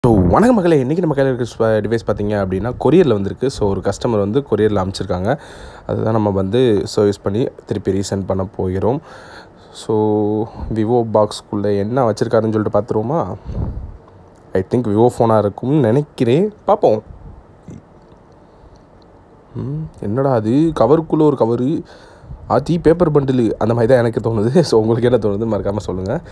So வணக்கம் மக்களே இன்றைக்கி நம்ம கையில் இருக்க டிவைஸ் பார்த்தீங்க அப்படின்னா கொரியரில் வந்திருக்கு ஸோ ஒரு கஸ்டமர் வந்து கொரியரில் அமைச்சிருக்காங்க அதுதான் நம்ம வந்து சர்வீஸ் பண்ணி திருப்பி ரீசெண்ட் பண்ண போகிறோம் ஸோ விவோ பாக்ஸ்க்குள்ளே என்ன வச்சுருக்காருன்னு சொல்லிட்டு பார்த்துருவோமா ஐ திங்க் விவோ ஃபோனாக இருக்கும்னு நினைக்கிறேன் பார்ப்போம் ம், என்னடா அது கவருக்குள்ளே ஒரு கவரு ஆத்தி பேப்பர் பண்டிலு அந்த மாதிரி தான் எனக்கு தோணுது ஸோ உங்களுக்கு என்ன தோணுது மறக்காமல் சொல்லுங்கள்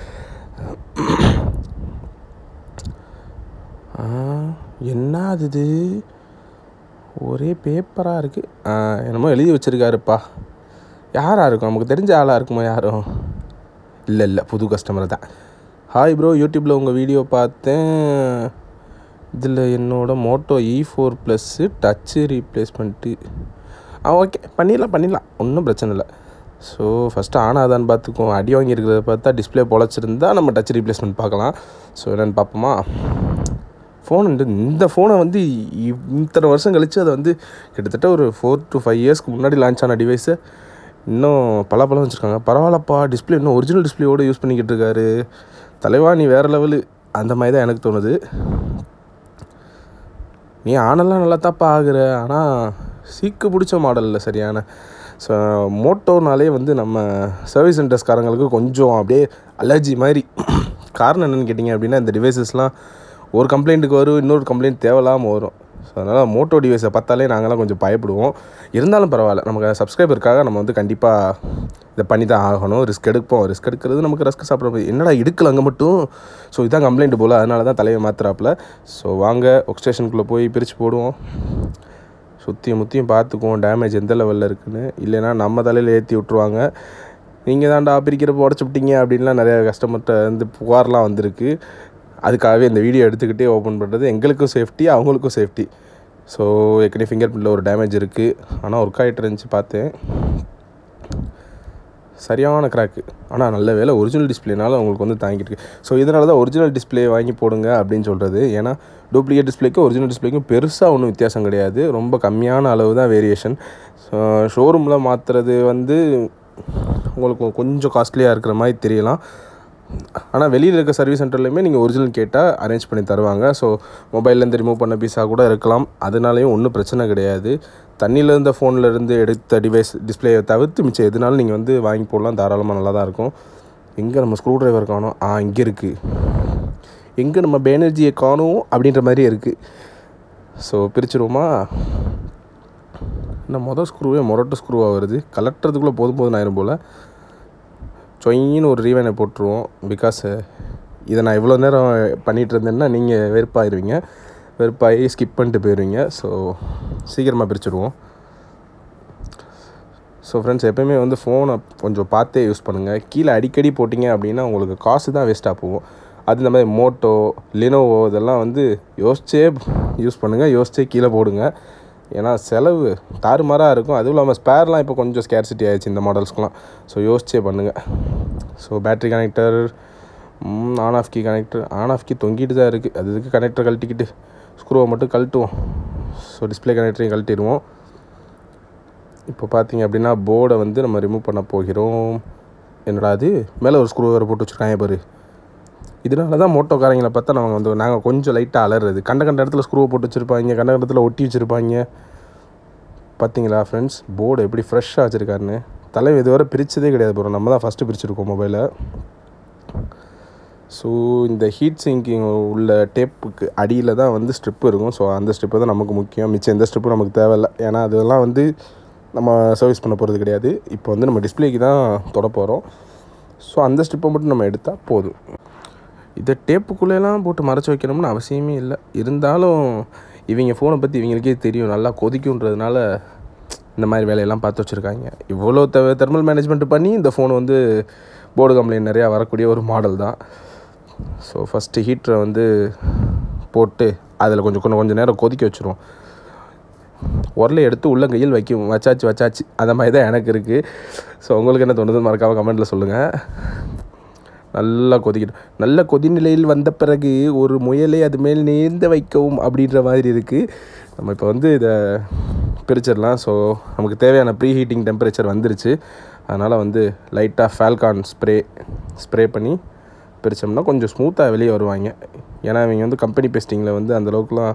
ஆ, என்ன அது இது ஒரே பேப்பராக இருக்குது என்னமோ எழுதி வச்சுருக்காருப்பா யாராக இருக்கும் நமக்கு தெரிஞ்ச ஆளாக இருக்குமா யாரும் இல்லை இல்லை புது கஸ்டமர் தான் ஹாய் ப்ரோ யூடியூப்பில் உங்கள் வீடியோ பார்த்தேன் இதில் என்னோட Moto E four plus touch replacement ஆ ஓகே பண்ணிடலாம் பண்ணிடலாம் ஒன்றும் பிரச்சனை இல்லை ஸோ ஃபஸ்ட்டு ஆன் ஆதான்னு பார்த்துக்குவோம் அடி வாங்கியிருக்கிறத பார்த்தா டிஸ்பிளே பொழைச்சிருந்தா நம்ம டச் ரீப்ளேஸ்மெண்ட் பார்க்கலாம் ஸோ என்னென்னு பார்ப்போமா ஃபோன் வந்து இந்த ஃபோனை வந்து இ- இத்தனை வருஷம் கழித்து அதை வந்து கிட்டத்தட்ட ஒரு ஃபோர் டு ஃபைவ் இயர்ஸ்க்கு முன்னாடி லான்ச் ஆன டிவைஸை இன்னும் பல பலம் வச்சுருக்காங்க பரவாயில்லப்பா டிஸ்பிளே இன்னும் ஒரிஜினல் டிஸ்பிளேயோடு யூஸ் பண்ணிக்கிட்டு இருக்காரு தலைவா நீ வேறு லெவலு அந்த மாதிரி தான் எனக்கு தோணுது நீ ஆனெல்லாம் நல்லா தாப்பா ஆகுற ஆனால் சீக்கு பிடிச்ச மாடலில் சரியான ஸோ மோட்டோனாலே வந்து நம்ம சர்வீஸ் சென்டர்ஸ்காரங்களுக்கு கொஞ்சம் அப்படியே அலர்ஜி மாதிரி காரணம் என்னென்னு கேட்டிங்க அப்படின்னா இந்த டிவைசஸ்லாம் ஒரு கம்ப்ளைண்ட்டுக்கு வரும் இன்னொரு கம்ப்ளைண்ட் தேவையில்லாமல் வரும் ஸோ அதனால் மோட்டோ டிவைஸை பார்த்தாலே நாங்களாம் கொஞ்சம் பயப்படுவோம் இருந்தாலும் பரவாயில்ல நமக்கு சப்ஸ்கிரைபருக்காக நம்ம வந்து கண்டிப்பாக இதை பண்ணி தான் ஆகணும் ரிஸ்க் எடுப்போம் ரிஸ்க் எடுக்கிறது நமக்கு ரிஸ்க் சாப்பிட முடியாது. என்னடா இடுக்கல அங்கே மட்டும் ஸோ இதான் கம்ப்ளைண்ட் போல் அதனால தான் தலையை மாத்துறாப்புல ஸோ வாங்க ஒர்க் ஸ்டேஷனுக்குள்ளே போய் பிரித்து போடுவோம் சுற்றியும் முற்றியும் பார்த்துக்குவோம் டேமேஜ் எந்த லெவலில் இருக்குன்னு இல்லைன்னா நம்ம தலையில் ஏற்றி விட்ருவாங்க நீங்கள் தான்டா பிரிக்கிறப்ப உடச்சி விட்டீங்க அப்படின்லாம் நிறைய கஸ்டமர்கிட்ட வந்து புகார்லாம் வந்திருக்கு அதுக்காகவே இந்த வீடியோ எடுத்துக்கிட்டே ஓப்பன் பண்ணுறது எங்களுக்கும் சேஃப்டி அவங்களுக்கும் சேஃப்டி ஸோ ஏற்கனவே ஃபிங்கர் பிரிண்டில் ஒரு டேமேஜ் இருக்குது ஆனால் ஒர்க் ஆகிட்டு இருந்துச்சு பார்த்தேன் சரியான கிராக்கு ஆனால் நல்ல வேலை ஒரிஜினல் டிஸ்பிளேனால உங்களுக்கு வந்து தாங்கிட்டு இருக்கு ஸோ இதனால தான் ஒரிஜினல் டிஸ்பிளே வாங்கி போடுங்க அப்படின்னு சொல்கிறது ஏன்னா டூப்ளிகேட் டிஸ்பிளேக்கும் ஒரிஜினல் டிஸ்பிளேக்கும் பெருசாக ஒன்றும் வித்தியாசம் கிடையாது ரொம்ப கம்மியான அளவு தான் வேரியேஷன் ஷோரூமில் மாற்றுறது வந்து உங்களுக்கு கொஞ்சம் காஸ்ட்லியாக இருக்கிற மாதிரி தெரியலாம் ஆனால் வெளியில் இருக்க சர்வீஸ் சென்டர்லையுமே நீங்கள் ஒரிஜினல் கேட்டால் அரேஞ்ச் பண்ணி தருவாங்க ஸோ மொபைல்லேருந்து ரிமூவ் பண்ண பீஸாக கூட இருக்கலாம் அதனாலேயும் ஒன்றும் பிரச்சனை கிடையாது தண்ணியில் இருந்த ஃபோனில் இருந்து எடுத்த டிவைஸ் டிஸ்பிளேயை தவிர்த்து மிச்சம் எதுனாலும் நீங்கள் வந்து வாங்கி போடலாம் தாராளமாக நல்லா தான் இருக்கும் எங்கே நம்ம ஸ்க்ரூ டிரைவர் காணோம் ஆ இங்கே இருக்குது எங்கே நம்ம பேனர்ஜியை காணோம் அப்படின்ற மாதிரி இருக்குது ஸோ பிரிச்சிருவோமா என்ன மொதல் ஸ்க்ரூவே மொரட்டு ஸ்க்ரூவாக வருது கலட்டுறதுக்குள்ளே போதும் போதும் ஆயிரும் போல் சொயின்னு ஒரு ரீவைனை போட்டுருவோம் பிகாஸ் இதை நான் இவ்வளோ நேரம் பண்ணிகிட்டு இருந்தேன்னா நீங்கள் வெறுப்பாயிருவீங்க வெறுப்பாகி ஸ்கிப் பண்ணிட்டு போயிடுவீங்க ஸோ சீக்கிரமாக பிரிச்சுடுவோம் ஸோ ஃப்ரெண்ட்ஸ் எப்போயுமே வந்து ஃபோனை கொஞ்சம் பார்த்தே யூஸ் பண்ணுங்கள் கீழே அடிக்கடி போட்டிங்க அப்படின்னா உங்களுக்கு காசு தான் வேஸ்ட்டாக போகும் அது இந்த மாதிரி மோட்டோ லினோவோ இதெல்லாம் வந்து யோசிச்சே யூஸ் பண்ணுங்கள் யோசிச்சே கீழே போடுங்க ஏன்னா செலவு தாறுமாறாக இருக்கும் அதுவும் இல்லாமல் ஸ்பேர்லாம் இப்போ கொஞ்சம் ஸ்கேர்சிட்டி ஆயிடுச்சு இந்த மாடல்ஸ்க்குலாம் ஸோ யோசிச்சே பண்ணுங்கள் so battery connector on off key connector on off key தொங்கிட்டு தான் இருக்குது அது இதுக்கு கனெக்டர் கழட்டிக்கிட்டு ஸ்க்ரூவை மட்டும் கழட்டுவோம் ஸோ டிஸ்பிளே கனெக்டரையும் கழட்டிடுவோம் இப்போ பார்த்தீங்க அப்படின்னா போர்டை வந்து நம்ம ரிமூவ் பண்ண போகிறோம் என்னடா அது மேலே ஒரு ஸ்க்ரூ வேறு போட்டு வச்சுருக்காங்க பாரு இதனால தான் மோட்டோக்காரங்களை பார்த்தா நம்ம வந்து நாங்கள் கொஞ்சம் லைட்டாக அலறது கண்ட கண்ட இடத்துல ஸ்க்ரூவை போட்டு வச்சுருப்பாங்க கண்ட கண்ட இடத்துல ஒட்டி வச்சுருப்பாங்க பார்த்தீங்களா ஃப்ரெண்ட்ஸ் போர்டு எப்படி ஃப்ரெஷ்ஷாக வச்சுருக்காருன்னு தலைவன் இதுவரை பிரித்ததே கிடையாது ப்ரோ நம்ம தான் ஃபஸ்ட்டு பிரிச்சிருக்கோம் மொபைலை ஸோ இந்த ஹீட் சிங்கிங் உள்ள டேப்புக்கு அடியில் தான் வந்து ஸ்ட்ரிப்பு இருக்கும் ஸோ அந்த ஸ்ட்ரிப்பு தான் நமக்கு முக்கியம் மிச்சம் எந்த ஸ்ட்ரிப்பும் நமக்கு தேவையில்ல ஏன்னா அதெல்லாம் வந்து நம்ம சர்வீஸ் பண்ண போகிறது கிடையாது இப்போ வந்து நம்ம டிஸ்பிளேக்கு தான் தொட போகிறோம் ஸோ அந்த ஸ்ட்ரிப்பை மட்டும் நம்ம எடுத்தால் போதும் இதை டேப்புக்குள்ளேலாம் போட்டு மறைச்சி வைக்கணும்னு அவசியமே இல்லை இருந்தாலும் இவங்க ஃபோனை பற்றி இவங்களுக்கே தெரியும் நல்லா கொதிக்குன்றதுனால இந்த மாதிரி வேலையெல்லாம் பார்த்து வச்சுருக்காங்க இவ்வளோ த தெர்மல் மேனேஜ்மெண்ட் பண்ணி இந்த ஃபோன் வந்து போர்டு கம்ப்ளைண்ட் நிறையா வரக்கூடிய ஒரு மாடல் தான் ஸோ ஃபஸ்ட்டு ஹீட்டரை வந்து போட்டு அதில் கொஞ்சம் கொஞ்சம் கொஞ்சம் நேரம் கொதிக்க வச்சுருவோம் உரலை எடுத்து உள்ளங்கையில் வைக்கும் வச்சாச்சு வச்சாச்சு அந்த மாதிரி தான் எனக்கு இருக்குது ஸோ உங்களுக்கு என்ன தோணுதுன்னு மறக்காமல் கமெண்ட்டில் சொல்லுங்கள் நல்லா கொதிக்கணும் நல்ல கொதிநிலையில் வந்த பிறகு ஒரு முயலை அது மேல் நேர்ந்து வைக்கவும் அப்படின்ற மாதிரி இருக்குது நம்ம இப்போ வந்து இதை பிரிச்சிடலாம் ஸோ நமக்கு தேவையான ப்ரீ ஹீட்டிங் டெம்பரேச்சர் வந்துருச்சு அதனால் வந்து லைட்டாக ஃபால்கான் ஸ்ப்ரே ஸ்ப்ரே பண்ணி பிரித்தோம்னா கொஞ்சம் ஸ்மூத்தாக வெளியே வருவாங்க ஏன்னா இவங்க வந்து கம்பெனி பேஸ்டிங்கில் வந்து அந்தளவுக்குலாம்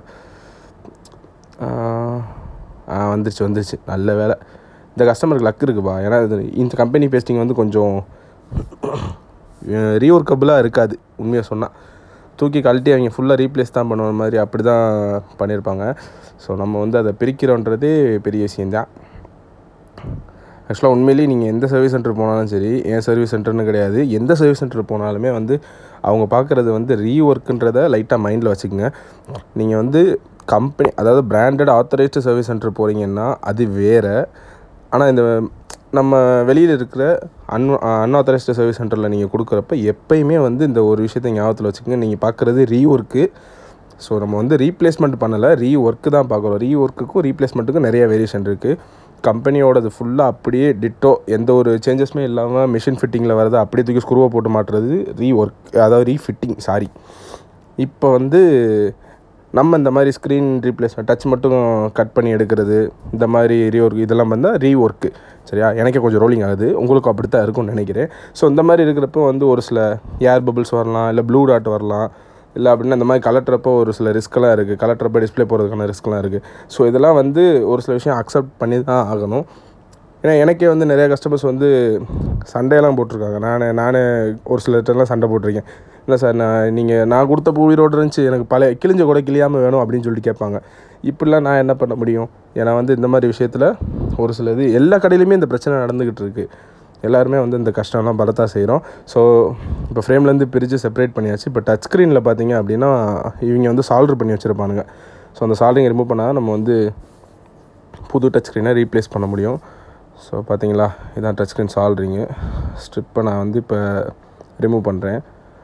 ஆ வந்துருச்சு வந்துருச்சு நல்ல வேலை இந்த கஸ்டமருக்கு லக் இருக்குப்பா ஏன்னா இது இந்த கம்பெனி பேஸ்டிங் வந்து கொஞ்சம் ரீஒர்க்கபுளாக இருக்காது உண்மையாக சொன்னால் தூக்கி கழட்டி அவங்க ஃபுல்லாக ரீப்ளேஸ் தான் பண்ணுற மாதிரி அப்படி தான் பண்ணியிருப்பாங்க ஸோ நம்ம வந்து அதை பிரிக்கிறோன்றதே பெரிய விஷயந்தான் ஆக்சுவலாக உண்மையிலேயே நீங்கள் எந்த சர்வீஸ் சென்டர் போனாலும் சரி என் சர்வீஸ் சென்டர்னு கிடையாது எந்த சர்வீஸ் சென்டர் போனாலுமே வந்து அவங்க பார்க்குறது வந்து ரீஒர்க்குன்றதை லைட்டாக மைண்டில் வச்சுக்கோங்க நீங்கள் வந்து கம்பெனி அதாவது பிராண்டட் ஆத்தரைஸ்டு சர்வீஸ் சென்டர் போகிறீங்கன்னா அது வேறு ஆனால் இந்த நம்ம வெளியில் இருக்கிற அன் அன்ஆத்தரைஸ்டு சர்வீஸ் சென்டரில் நீங்கள் கொடுக்குறப்ப எப்பயுமே வந்து இந்த ஒரு விஷயத்தை ஞாபகத்தில் வச்சுக்கோங்க நீங்கள் பார்க்குறது ரீஒர்க்கு ஸோ நம்ம வந்து ரீப்ளேஸ்மெண்ட் பண்ணலை ரீ ஒர்க்கு தான் பார்க்குறோம் ரீ ஒர்க்குக்கும் ரீப்ளேஸ்மெண்ட்டுக்கும் நிறைய வேரியேஷன் இருக்குது கம்பெனியோடது ஃபுல்லாக அப்படியே டிட்டோ எந்த ஒரு சேஞ்சஸுமே இல்லாமல் மிஷின் ஃபிட்டிங்கில் வரது அப்படியே தூக்கி ஸ்க்ரூவை போட்டு மாட்டுறது ரீ ஒர்க் அதாவது ரீஃபிட்டிங் சாரி இப்போ வந்து நம்ம இந்த மாதிரி ஸ்க்ரீன் ரீப்ளேஸ்மெண்ட் டச் மட்டும் கட் பண்ணி எடுக்கிறது இந்த மாதிரி ரீ ஒர்க் இதெல்லாம் வந்தால் ரீ ஒர்க்கு சரியா எனக்கே கொஞ்சம் ரோலிங் ஆகுது உங்களுக்கும் அப்படி தான் இருக்கும்னு நினைக்கிறேன் ஸோ இந்த மாதிரி இருக்கிறப்போ வந்து ஒரு சில ஏர் பபிள்ஸ் வரலாம் இல்லை ப்ளூ டாட் வரலாம் இல்லை அப்படின்னா இந்த மாதிரி கலட்டுறப்போ ஒரு சில ரிஸ்க்கெல்லாம் இருக்குது கலட்டுறப்போ டிஸ்பிளே போகிறதுக்கான ரிஸ்க்லாம் இருக்குது ஸோ இதெல்லாம் வந்து ஒரு சில விஷயம் அக்செப்ட் பண்ணி தான் ஆகணும் ஏன்னா எனக்கே வந்து நிறைய கஸ்டமர்ஸ் வந்து சண்டையெல்லாம் போட்டிருக்காங்க நான் நான் ஒரு சில இடத்துலலாம் சண்டை போட்டிருக்கேன் இல்லை சார் நான் நீங்கள் நான் கொடுத்த பூ உயிரோடு இருந்துச்சு எனக்கு பழைய கிழிஞ்ச கூட கிளியாமல் வேணும் அப்படின்னு சொல்லிட்டு கேட்பாங்க இப்படிலாம் நான் என்ன பண்ண முடியும் ஏன்னா வந்து இந்த மாதிரி விஷயத்தில் ஒரு சில இது எல்லா கடையிலுமே இந்த பிரச்சனை நடந்துக்கிட்டு இருக்குது எல்லாருமே வந்து இந்த கஷ்டம்லாம் பலத்தான் செய்கிறோம் ஸோ இப்போ ஃப்ரேம்லேருந்து பிரித்து செப்பரேட் பண்ணியாச்சு இப்போ டச் ஸ்க்ரீனில் பார்த்தீங்க அப்படின்னா இவங்க வந்து சால்ட்ரு பண்ணி வச்சுருப்பானுங்க ஸோ அந்த சால்ட்ரிங் ரிமூவ் பண்ணால் நம்ம வந்து புது டச் ஸ்க்ரீனை ரீப்ளேஸ் பண்ண முடியும் ஸோ பார்த்தீங்களா இதான் டச் ஸ்க்ரீன் சால்ட்ரிங்கு ஸ்ட்ரிப்பை நான் வந்து இப்போ ரிமூவ் பண்ணுறேன்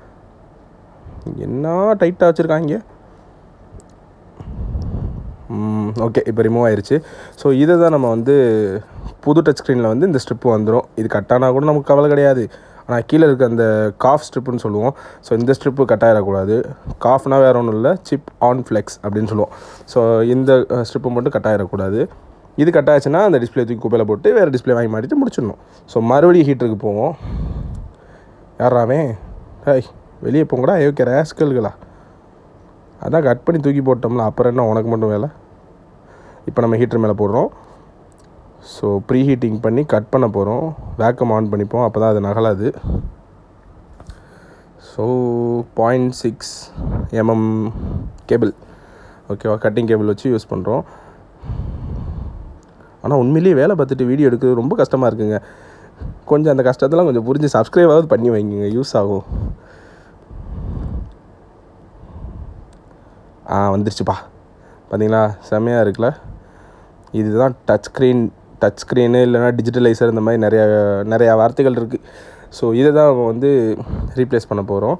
என்ன டைட்டாக வச்சுருக்காங்க ஓகே இப்போ ரிமூவ் ஆயிடுச்சு ஸோ இதை தான் நம்ம வந்து புது டச் ஸ்க்ரீனில் வந்து இந்த ஸ்ட்ரிப்பு வந்துடும் இது கட்டானா கூட நமக்கு கவலை கிடையாது ஆனால் கீழே இருக்க அந்த காஃப் ஸ்ட்ரிப்புன்னு சொல்லுவோம் ஸோ இந்த ஸ்ட்ரிப்பு கட் ஆகிடக்கூடாது காஃப்னா வேறு ஒன்றும் இல்லை சிப் ஆன் ஃப்ளெக்ஸ் அப்படின்னு சொல்லுவோம் ஸோ இந்த ஸ்ட்ரிப்பு மட்டும் கட் ஆகிடக்கூடாது இது கட் ஆச்சுன்னா அந்த டிஸ்பிளே தூக்கி குப்பையில் போட்டு வேறு டிஸ்பிளே வாங்கி மாட்டிட்டு முடிச்சிடணும் ஸோ மறுபடியும் ஹீட்டருக்கு போவோம் யாராவே ஹேய் வெளியே போங்கடா ஐயோக்கிய ரேஸ்கல்களா அதான் கட் பண்ணி தூக்கி போட்டோம்ல அப்புறம் என்ன உனக்கு மட்டும் வேலை இப்போ நம்ம ஹீட்டர் மேலே போடுறோம் ஸோ ப்ரீ ஹீட்டிங் பண்ணி கட் பண்ண போகிறோம் வேக்கம் ஆன் பண்ணிப்போம் அப்போ தான் அது நகலாது so point six mm cable ஓகேவா கட்டிங் கேபிள் வச்சு யூஸ் பண்ணுறோம் ஆனால் உண்மையிலேயே வேலை பார்த்துட்டு வீடியோ எடுக்கிறது ரொம்ப கஷ்டமாக இருக்குங்க கொஞ்சம் அந்த கஷ்டத்தெல்லாம் கொஞ்சம் புரிஞ்சு சப்ஸ்கிரைபாவது பண்ணி வைங்க யூஸ் ஆகும் ஆ வந்துருச்சுப்பா பார்த்தீங்களா செம்மையாக இருக்குல்ல இதுதான் டச் ஸ்க்ரீன் டச் ஸ்க்ரீனு இல்லைனா டிஜிட்டலைசர் இந்த மாதிரி நிறையா நிறையா வார்த்தைகள் இருக்குது ஸோ இதை தான் நம்ம வந்து ரீப்ளேஸ் பண்ண போகிறோம்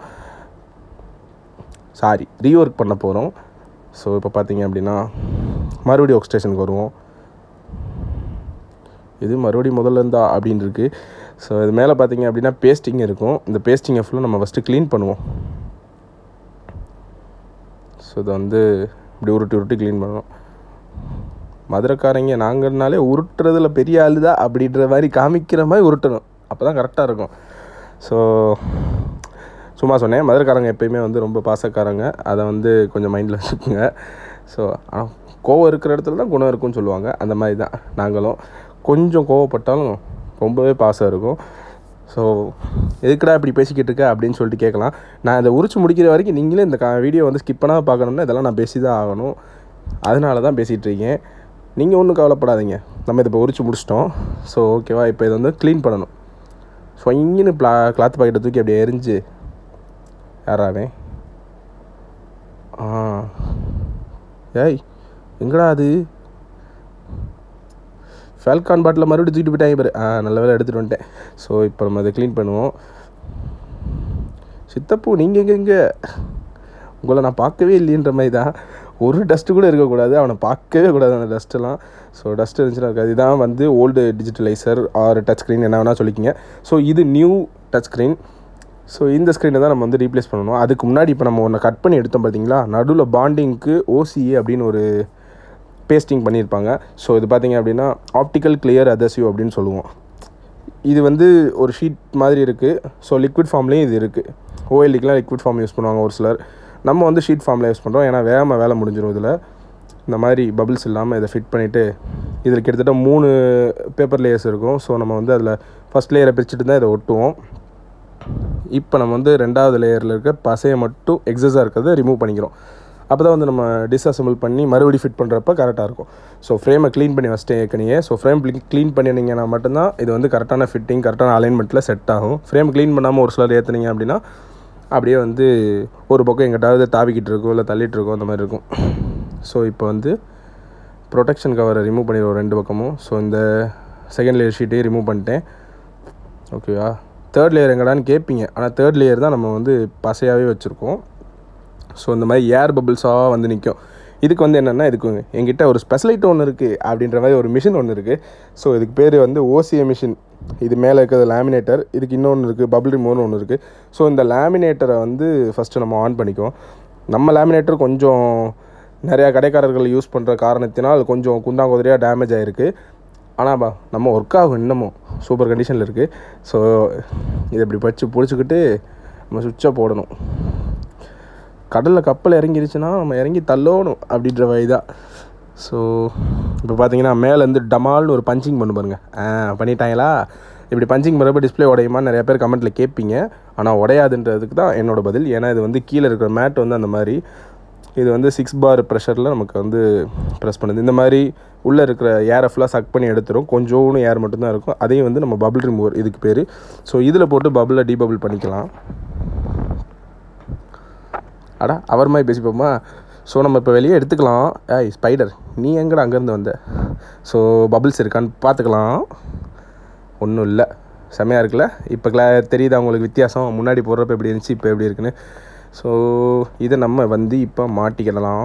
சாரி ரீஒர்க் பண்ண போகிறோம் ஸோ இப்போ பார்த்தீங்க அப்படின்னா மறுபடியும் ஒர்க் ஸ்டேஷனுக்கு வருவோம் இது மறுபடியும் முதல்ல இருந்தா அப்படின்னு இருக்குது ஸோ இது மேலே பார்த்தீங்க அப்படின்னா பேஸ்டிங் இருக்கும் இந்த பேஸ்டிங்கை ஃபுல்லாக நம்ம ஃபஸ்ட்டு க்ளீன் பண்ணுவோம் ஸோ இதை வந்து இப்படி உருட்டி உருட்டி க்ளீன் பண்ணணும் மதுரைக்காரங்க நாங்கள்னாலே உருட்டுறதுல பெரிய ஆள் தான் அப்படின்ற மாதிரி காமிக்கிற மாதிரி உருட்டணும் அப்போ தான் கரெக்டாக இருக்கும் ஸோ சும்மா சொன்னேன் மதுரைக்காரங்க எப்பயுமே வந்து ரொம்ப பாசக்காரங்க அதை வந்து கொஞ்சம் மைண்டில் வச்சுக்கோங்க ஸோ ஆனால் கோவம் இருக்கிற இடத்துல தான் குணம் இருக்கும்னு சொல்லுவாங்க அந்த மாதிரி தான் நாங்களும் கொஞ்சம் கோவப்பட்டாலும் ரொம்பவே பாசம் இருக்கும் ஸோ எதுக்குடா இப்படி பேசிக்கிட்டு இருக்க அப்படின்னு சொல்லிட்டு கேட்கலாம் நான் இதை உரிச்சு முடிக்கிற வரைக்கும் நீங்களே இந்த கா வீடியோ வந்து ஸ்கிப் பண்ணால் பார்க்கணுன்னா இதெல்லாம் நான் பேசி தான் ஆகணும் அதனால தான் பேசிகிட்டு இருக்கேன் நீங்கள் ஒன்றும் கவலைப்படாதீங்க நம்ம இதை இப்போ உரிச்சு முடிச்சிட்டோம் ஸோ ஓகேவா இப்போ இதை வந்து க்ளீன் பண்ணணும் சொங்கின்னு ப்ளா கிளாத் பாக்கெட்டை தூக்கி அப்படியே எரிஞ்சு யாராவே ஆ ஏய் எங்கடா அது ஃபேல்கான் பாட்டில் மறுபடியும் தூக்கிட்டு போயிட்டாங்க பாரு ஆ நல்ல வேலை எடுத்துகிட்டு வந்துட்டேன் ஸோ இப்போ நம்ம அதை க்ளீன் பண்ணுவோம் சித்தப்பூ நீங்கள் எங்கே எங்கே உங்களை நான் பார்க்கவே இல்லைன்ற மாதிரி தான் ஒரு டஸ்ட்டு கூட இருக்கக்கூடாது அவனை பார்க்கவே கூடாது அந்த டஸ்ட்டெல்லாம் ஸோ டஸ்ட் இருந்துச்சுன்னா இருக்காது இதுதான் வந்து old digitizer or touch screen என்ன வேணால் சொல்லிக்கிங்க ஸோ இது நியூ டச் ஸ்க்ரீன் ஸோ இந்த ஸ்க்ரீனை தான் நம்ம வந்து ரீப்ளேஸ் பண்ணணும் அதுக்கு முன்னாடி இப்போ நம்ம ஒன்று கட் பண்ணி எடுத்தோம் பார்த்தீங்களா நடுவில் பாண்டிங்க்கு ஓசிஏ அப்படின்னு ஒரு பேஸ்டிங் பண்ணியிருப்பாங்க ஸோ இது பார்த்தீங்க அப்படின்னா ஆப்டிக்கல் கிளியர் அதசிவ் அப்படின்னு சொல்லுவோம் இது வந்து ஒரு ஷீட் மாதிரி இருக்குது ஸோ லிக்விட் ஃபார்ம்லேயும் இது இருக்குது ஓஎல்டிக்கெலாம் லிக்விட் ஃபார்ம் யூஸ் பண்ணுவாங்க ஒரு சிலர் நம்ம வந்து ஷீட் ஃபார்மில் யூஸ் பண்ணுறோம் ஏன்னா வேகமாக வேலை முடிஞ்சிடும் இதில் இந்த மாதிரி பபிள்ஸ் இல்லாமல் இதை ஃபிட் பண்ணிவிட்டு இதில் கிட்டத்தட்ட மூணு பேப்பர் லேயர்ஸ் இருக்கும் ஸோ நம்ம வந்து அதில் ஃபஸ்ட் லேயரை பிரிச்சுட்டு தான் இதை ஒட்டுவோம் இப்போ நம்ம வந்து ரெண்டாவது லேயரில் இருக்க பசையை மட்டும் எக்ஸஸாக இருக்கிறத ரிமூவ் பண்ணிக்கிறோம் அப்போ தான் வந்து நம்ம டிஸ்அசம்பிள் பண்ணி மறுபடி ஃபிட் பண்ணுறப்ப கரெக்டாக இருக்கும் ஸோ ஃப்ரேமை க்ளீன் பண்ணி வச்சிட்டேன் ஏற்கனவே ஸோ ஃப்ரேம் க்ளீன் பண்ணினீங்கன்னா மட்டும்தான் இது வந்து கரெக்டான ஃபிட்டிங் கரெக்டான அலைன்மெண்ட்டில் செட் ஆகும் ஃப்ரேம் க்ளீன் பண்ணாமல் ஒரு சிலர் ஏற்றுனீங்க அப்படின்னா அப்படியே வந்து ஒரு பக்கம் எங்கிட்டாவது தாவிக்கிட்டு இருக்கும் இல்லை தள்ளிட்டு இருக்கும் அந்த மாதிரி இருக்கும் ஸோ இப்போ வந்து ப்ரொடெக்ஷன் கவரை ரிமூவ் பண்ணிடுவோம் ரெண்டு பக்கமும் ஸோ இந்த செகண்ட் லேயர் ஷீட்டையும் ரிமூவ் பண்ணிட்டேன் ஓகேவா தேர்ட் லேயர் எங்கடான்னு கேட்பீங்க ஆனால் தேர்ட் லேயர் தான் நம்ம வந்து பசையாகவே வச்சுருக்கோம் ஸோ இந்த மாதிரி ஏர் பபிள்ஸாக வந்து நிற்கும் இதுக்கு வந்து என்னென்னா இதுக்கு எங்கிட்ட ஒரு ஸ்பெஷலைட் ஒன்று இருக்குது அப்படின்ற மாதிரி ஒரு மிஷின் ஒன்று இருக்குது ஸோ இதுக்கு பேர் வந்து ஓசிஏ மிஷின் இது மேலே இருக்கிறது லேமினேட்டர் இதுக்கு இன்னொன்று இருக்குது பபிள் ரிமோர்னு ஒன்று இருக்குது ஸோ இந்த லேமினேட்டரை வந்து ஃபஸ்ட்டு நம்ம ஆன் பண்ணிக்குவோம் நம்ம லேமினேட்டர் கொஞ்சம் நிறையா கடைக்காரர்கள் யூஸ் பண்ணுற காரணத்தினால் கொஞ்சம் குந்தாங்குதிரையாக டேமேஜ் ஆகிருக்கு ஆனால் பா நம்ம ஒர்க் ஆகும் இன்னமும் சூப்பர் கண்டிஷனில் இருக்குது ஸோ இதை இப்படி வச்சு பிடிச்சிக்கிட்டு நம்ம சுவிட்சை போடணும் கடலில் கப்பல் இறங்கிருச்சுன்னா நம்ம இறங்கி தள்ளணும் அப்படின்ற வழி தான் ஸோ இப்போ பார்த்தீங்கன்னா மேலேருந்து டமால்னு ஒரு பஞ்சிங் பண்ணு பாருங்க ஆ பண்ணிட்டாங்களா இப்படி பஞ்சிங் பண்ணுறப்ப டிஸ்பிளே உடையுமா நிறைய பேர் கமெண்ட்டில் கேட்பீங்க ஆனால் உடையாதுன்றதுக்கு தான் என்னோட பதில் ஏன்னா இது வந்து கீழே இருக்கிற மேட் வந்து அந்த மாதிரி இது வந்து சிக்ஸ் பார் ப்ரெஷரில் நமக்கு வந்து ப்ரெஸ் பண்ணுது இந்த மாதிரி உள்ளே இருக்கிற ஏரை ஃபுல்லாக சக் பண்ணி எடுத்துரும் கொஞ்சோண்டு ஏர் மட்டும்தான் இருக்கும் அதையும் வந்து நம்ம பபிள் ரிமூவர் இதுக்கு பேர் ஸோ இதில் போட்டு பபிளை டீபபிள் பண்ணிக்கலாம் அடா அவர் மாதிரி பேசிப்போமா ஸோ நம்ம இப்போ வெளியே எடுத்துக்கலாம் ஏய் ஸ்பைடர் நீ எங்கடா அங்கேருந்து வந்த ஸோ பபிள்ஸ் இருக்கான்னு பார்த்துக்கலாம் ஒன்றும் இல்லை செமையாக இருக்குல்ல இப்போ கிளா தெரியுதா உங்களுக்கு வித்தியாசம் முன்னாடி போடுறப்ப எப்படி இருந்துச்சு இப்போ எப்படி இருக்குன்னு ஸோ இதை நம்ம வந்து இப்போ மாட்டிக்கிடலாம்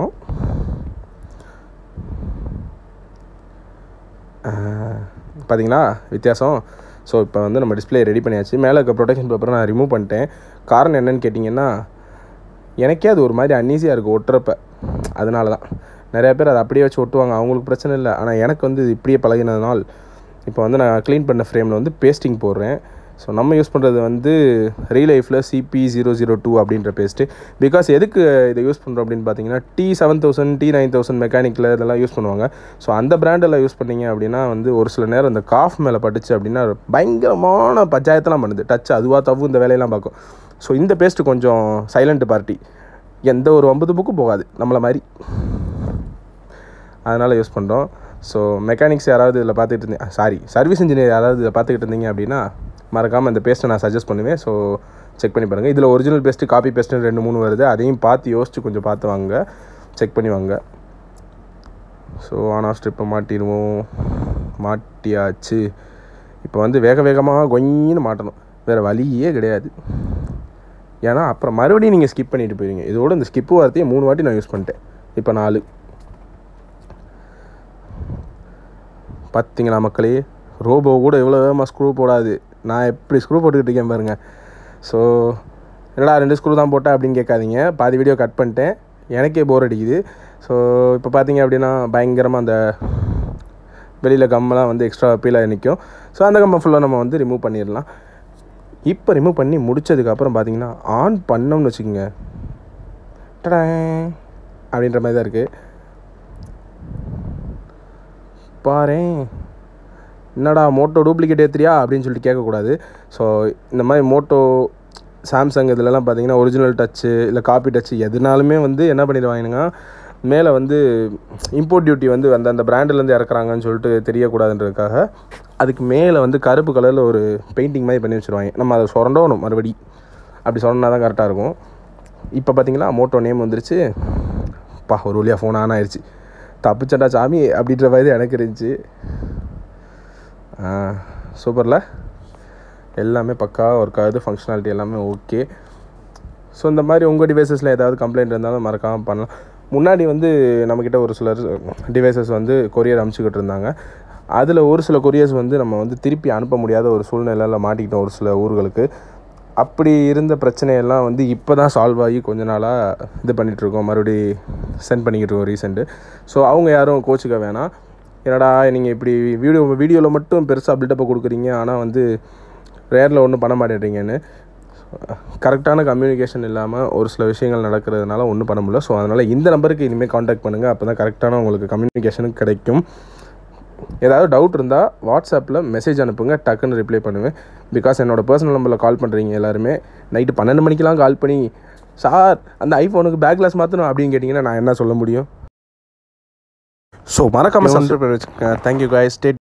பார்த்தீங்களா வித்தியாசம் ஸோ இப்போ வந்து நம்ம டிஸ்பிளே ரெடி பண்ணியாச்சு மேலே இருக்க ப்ரொடெக்ஷன் பேப்பரை நான் ரிமூவ் பண்ணிட்டேன் காரணம் என்னன்னு கேட்டிங்கன்னா எனக்கே அது ஒரு மாதிரி அன்ஈஸியாக இருக்குது ஒட்டுறப்ப அதனால தான் நிறையா பேர் அதை அப்படியே வச்சு ஒட்டுவாங்க அவங்களுக்கு பிரச்சனை இல்லை ஆனால் எனக்கு வந்து இது இப்படியே பழகினதுனால் இப்போ வந்து நான் க்ளீன் பண்ண ஃப்ரேமில் வந்து பேஸ்டிங் போடுறேன் ஸோ நம்ம யூஸ் பண்ணுறது வந்து ரீலைஃபில் சிபி ஜீரோ ஜீரோ டூ அப்படின்ற பேஸ்ட்டு பிகாஸ் எதுக்கு இதை யூஸ் பண்ணுறோம் அப்படின்னு பார்த்தீங்கன்னா T seven thousand T nine thousand மெக்கானிக்கில் இதெல்லாம் யூஸ் பண்ணுவாங்க ஸோ அந்த பிராண்டெல்லாம் யூஸ் பண்ணீங்க அப்படின்னா வந்து ஒரு சில நேரம் அந்த காஃப் மேலே பட்டுச்சு அப்படின்னா பயங்கரமான பஞ்சாயத்தெல்லாம் பண்ணுது டச் அதுவாக தவ்வு இந்த வேலையெல்லாம் பார்க்கும் ஸோ இந்த பேஸ்ட்டு கொஞ்சம் சைலண்ட் பார்ட்டி எந்த ஒரு ஒன்பது புக்கும் போகாது நம்மளை மாதிரி அதனால் யூஸ் பண்ணுறோம் ஸோ மெக்கானிக்ஸ் யாராவது இதில் பார்த்துக்கிட்டு இருந்தீங்க சாரி சர்வீஸ் இன்ஜினியர் யாராவது இதை பார்த்துக்கிட்டு இருந்தீங்க அப்படின்னா மறக்காமல் இந்த பேஸ்ட்டை நான் சஜஸ்ட் பண்ணுவேன் ஸோ செக் பண்ணி பாருங்கள் இதில் ஒரிஜினல் பேஸ்ட்டு காப்பி பேஸ்ட்டு ரெண்டு மூணு வருது அதையும் பார்த்து யோசித்து கொஞ்சம் பார்த்து வாங்க செக் பண்ணி வாங்க ஸோ ஆன் ஆஃப் ஸ்ட்ரிப்பை மாட்டிடுவோம் மாட்டியாச்சு இப்போ வந்து வேக வேகமாக கொயின்னு மாட்டணும் வேறு வழியே கிடையாது ஏன்னா அப்புறம் மறுபடியும் நீங்கள் ஸ்கிப் பண்ணிட்டு போயிருங்க இதோட இந்த ஸ்கிப்பு வார்த்தையை மூணு வாட்டி நான் யூஸ் பண்ணிட்டேன் இப்போ நாலு பார்த்தீங்களா மக்களே ரோபோ கூட எவ்வளோ வேகமாக ஸ்க்ரூ போடாது நான் எப்படி ஸ்க்ரூ போட்டுக்கிட்டு இருக்கேன் பாருங்கள் ஸோ என்னடா ரெண்டு ஸ்க்ரூ தான் போட்டேன் அப்படின்னு கேட்காதீங்க பாதி வீடியோ கட் பண்ணிட்டேன் எனக்கே போர் அடிக்குது ஸோ இப்போ பார்த்தீங்க அப்படின்னா பயங்கரமாக அந்த வெளியில் கம்மெல்லாம் வந்து எக்ஸ்ட்ரா பீலாக நிற்கும் ஸோ அந்த கம்மை ஃபுல்லாக நம்ம வந்து ரிமூவ் பண்ணிடலாம் இப்போ ரிமூவ் பண்ணி முடிச்சதுக்கப்புறம் பார்த்தீங்கன்னா ஆன் பண்ணோம்னு வச்சுக்கோங்க டடேன் அப்படின்ற மாதிரி தான் இருக்குது பாரேன் என்னடா மோட்டோ டூப்ளிகேட் ஏற்றுறியா அப்படின்னு சொல்லிட்டு கேட்கக்கூடாது ஸோ இந்த மாதிரி மோட்டோ சாம்சங் இதிலலாம் பார்த்தீங்கன்னா ஒரிஜினல் டச்சு இல்லை காப்பி டச்சு எதுனாலுமே வந்து என்ன பண்ணிடுவாங்கன்னா மேலே வந்து இம்போர்ட் டியூட்டி வந்து அந்த அந்த பிராண்டிலேருந்து இறக்குறாங்கன்னு சொல்லிட்டு தெரியக்கூடாதுன்றதுக்காக அதுக்கு மேலே வந்து கருப்பு கலரில் ஒரு பெயிண்டிங் மாதிரி பண்ணி வச்சுருவாங்க நம்ம அதை சுரண்டோணும் மறுபடி அப்படி சொன்னா தான் கரெக்டாக இருக்கும் இப்போ பார்த்தீங்களா மோட்டோ நேம் வந்துருச்சு பா ஒரு வழியாக ஃபோன் ஆன் ஆயிடுச்சு தப்பிச்சண்டா சாமி அப்படின்ற மாதிரி எனக்கு இருந்துச்சு சூப்பரில் எல்லாமே பக்காவாக ஒர்க் ஆகுது ஃபங்க்ஷனாலிட்டி எல்லாமே ஓகே ஸோ இந்த மாதிரி உங்கள் டிவைசஸில் ஏதாவது கம்ப்ளைண்ட் இருந்தாலும் மறக்காமல் பண்ணலாம் முன்னாடி வந்து நம்மக்கிட்ட ஒரு சிலர் டிவைசஸ் வந்து கொரியர் அமுச்சுக்கிட்டு இருந்தாங்க அதில் ஒரு சில கொரியர்ஸ் வந்து நம்ம வந்து திருப்பி அனுப்ப முடியாத ஒரு சூழ்நிலையில் மாட்டிக்கிட்டோம் ஒரு சில ஊர்களுக்கு அப்படி இருந்த பிரச்சனையெல்லாம் வந்து இப்போ தான் சால்வ் ஆகி கொஞ்ச நாளாக இது பண்ணிகிட்ருக்கோம் மறுபடி சென்ட் பண்ணிக்கிட்டு இருக்கோம் ரீசெண்ட்டு ஸோ அவங்க யாரும் கோச்சிக்க வேணாம் என்னடா நீங்கள் இப்படி வீடியோ வீடியோவில் மட்டும் பெருசாக பில்டப்பை கொடுக்குறீங்க ஆனால் வந்து ரேரில் ஒன்றும் பண்ண மாட்டேன்றீங்கன்னு கரெக்டான கம்யூனிகேஷன் இல்லாமல் ஒரு சில விஷயங்கள் நடக்கிறதுனால ஒன்றும் பண்ண முடியல ஸோ அதனால் இந்த நம்பருக்கு இனிமேல் காண்டாக்ட் பண்ணுங்கள் அப்போ தான் கரெக்டான உங்களுக்கு கம்யூனிகேஷனும் கிடைக்கும் ஏதாவது டவுட் இருந்தால் வாட்ஸ்அப்பில் மெசேஜ் அனுப்புங்க டக்குன்னு ரிப்ளை பண்ணுவேன் பிகாஸ் என்னோடய பர்சனல் நம்பரில் கால் பண்ணுறீங்க எல்லாருமே நைட்டு பன்னெண்டு மணிக்கெலாம் கால் பண்ணி சார் அந்த ஐஃபோனுக்கு பேக் கிளாஸ் மாற்றணும் அப்படின்னு கேட்டிங்கன்னா நான் என்ன சொல்ல முடியும் ஸோ மறக்காமல் சப்ஸ்கிரைப் பண்ணி வச்சுக்கோங்க தேங்க்யூ காய்ஸ் ஸ்டேட்